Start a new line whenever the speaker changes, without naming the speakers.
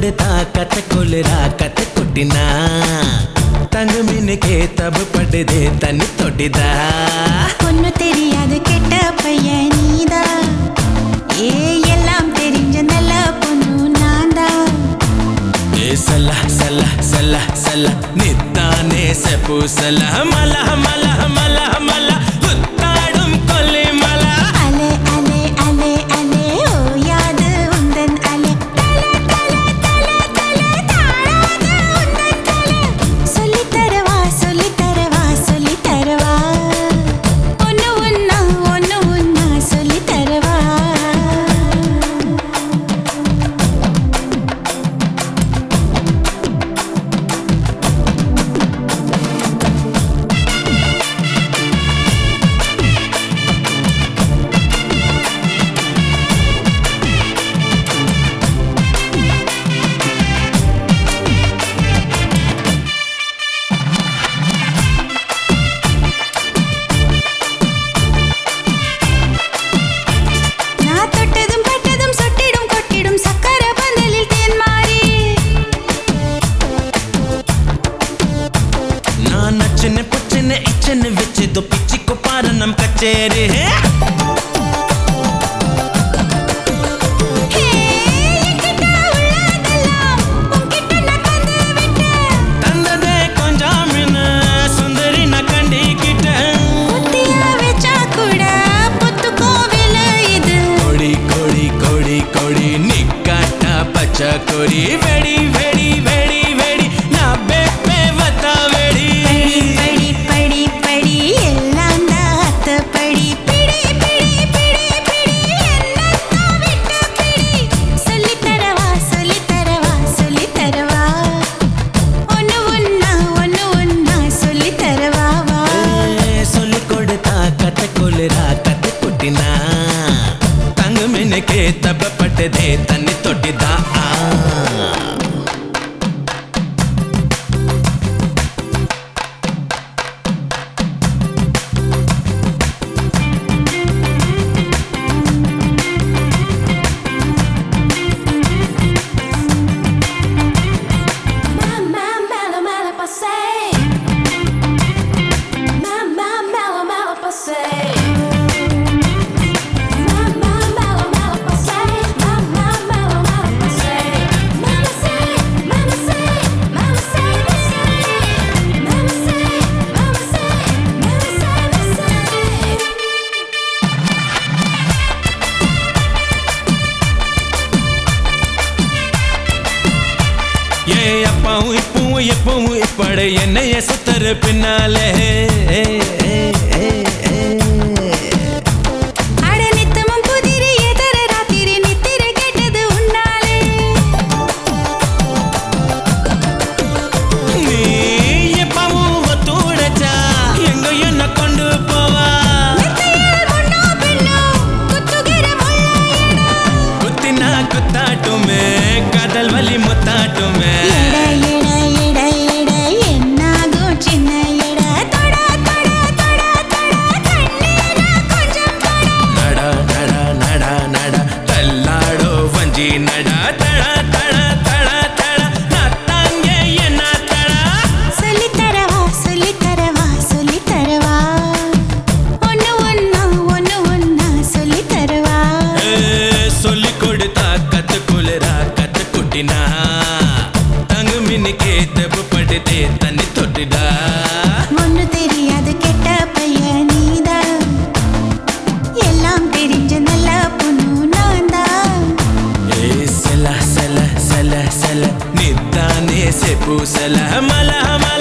கொடுத்தா கத்த கொள்ளுறா கத்த கொட்டினா தங்கு மின்னுக்கே தப்பு பட்டுதே தண்ணி தொட்டிதா
ஒன்னும் தெரியாது கெட்ட பையன் நீதா ஏ எல்லாம் தெரிஞ்ச நல்ல பொண்ணு நான்தா
ஏ சல்ல சல்ல சல்ல சல்ல நித்தானே செப்பு சல்ல மல மல மல மல புத்தாடும் கொல்லி மல
அலே அலே அலே அலே ஓயாது உந்தன் அலே தல தல தல தல தாழாது உந்தன் தல சொல்லி தரவா சொல்லி தரவா சொல்லி தரவா ஒன்னு ஒன்னா ஒன்னு ஒன்னா சொல்லி தரவா நான் தொட்டதும் பட்டதும் சொட்டிடும் கொட்டிடும் சக்கர பந்தலில் தேன் மாறி
நான் நச்சுன்னு புச்சுன்னு இச்சுன்னு வச்சுதோ பிச்சிக்கு பாரு நம் கச்சேரி
ஹே என்கிட்ட உள்ளதெல்லாம் உன்கிட்ட நான் தந்து விட்டேன்
தந்ததே கொஞ்சம் மின்னு சுந்தரி நான் கண்டிக்கிட்டேன்
புத்தியா வச்சா கூட புத்து கோவில இது
கொடி கொடி கொடி கொடி நிக்காட்டா பச்சை கொடி வெடி வெடி வெடி வெடி நான் பேப்பே வத்தா வெடி
படி படி படி எல்லாம் தாத்த படி பிடி பிடி பிடி பிடி என்னத்தான் விட்டு பிடி சொல்லி தரவா சொல்லி தரவா சொல்லி தரவா ஒன்னு ஒன்னா ஒன்னு ஒன்னா சொல்லி தரவா வா
சொல்லி கொடுத்தா கத்த கொள்ளுறா கத்த கொட்டினா தங்கு மின்னுக்கே தப்பப்பட்டதே தண்ணி தொட்டிதா ஆ.
Mamma mela mela passei. Mamma mela mela passei. Mamma mela mela passei. Mamma mela mela passei. Mama say, mama say, mama say, mama say, mama say, mama say, mama say, mama say.
ஏ அப்பாவும் இப்பவும் எப்பவும் இப்பட என்னைய சுத்தர பின்னாலே
அட நித்தமும் புதிரி எதர ராத்திரி நித்திர கேட்டது உன்னாலே
நீ எப்பவும் ஒத்துழைச்சா எங்க என்ன கொண்டு போவா
மெத்தையால் முன்னோ பின்னோ குத்துகிற முள்ளாயடா
குத்தினா குத்தாட்டுமே காதல் வலி முத்தாட்டுமே
எட எட எட எட என்னாகும் சின்ன எட தொட தொட தொட தொட கண்ணீர கொஞ்சம் தொட
நட நட நட நட தள்ளாடோ வஞ்சி நட தட தட தட தட நத்தாங்க என்ன தட
சொல்லி தரவா சொல்லி தரவா சொல்லி தரவா ஒன்னு ஒன்னா ஒன்னு ஒன்னா சொல்லி தரவா
சொல்லி கொடுத்தா கத்து குளிரா கத்து குட்டினா தங்கு மின்னுக்கே தெப்பு படுதே தண்ணி தொட்டுடா
ஒன்னு தெரியாது கெட்ட பையன் நீதான் எல்லாம் தெரிஞ்ச நல்ல பொண்ணு நான்தான்
ஏ செல செல செல செல நித்தானே செப்பு செல மல மல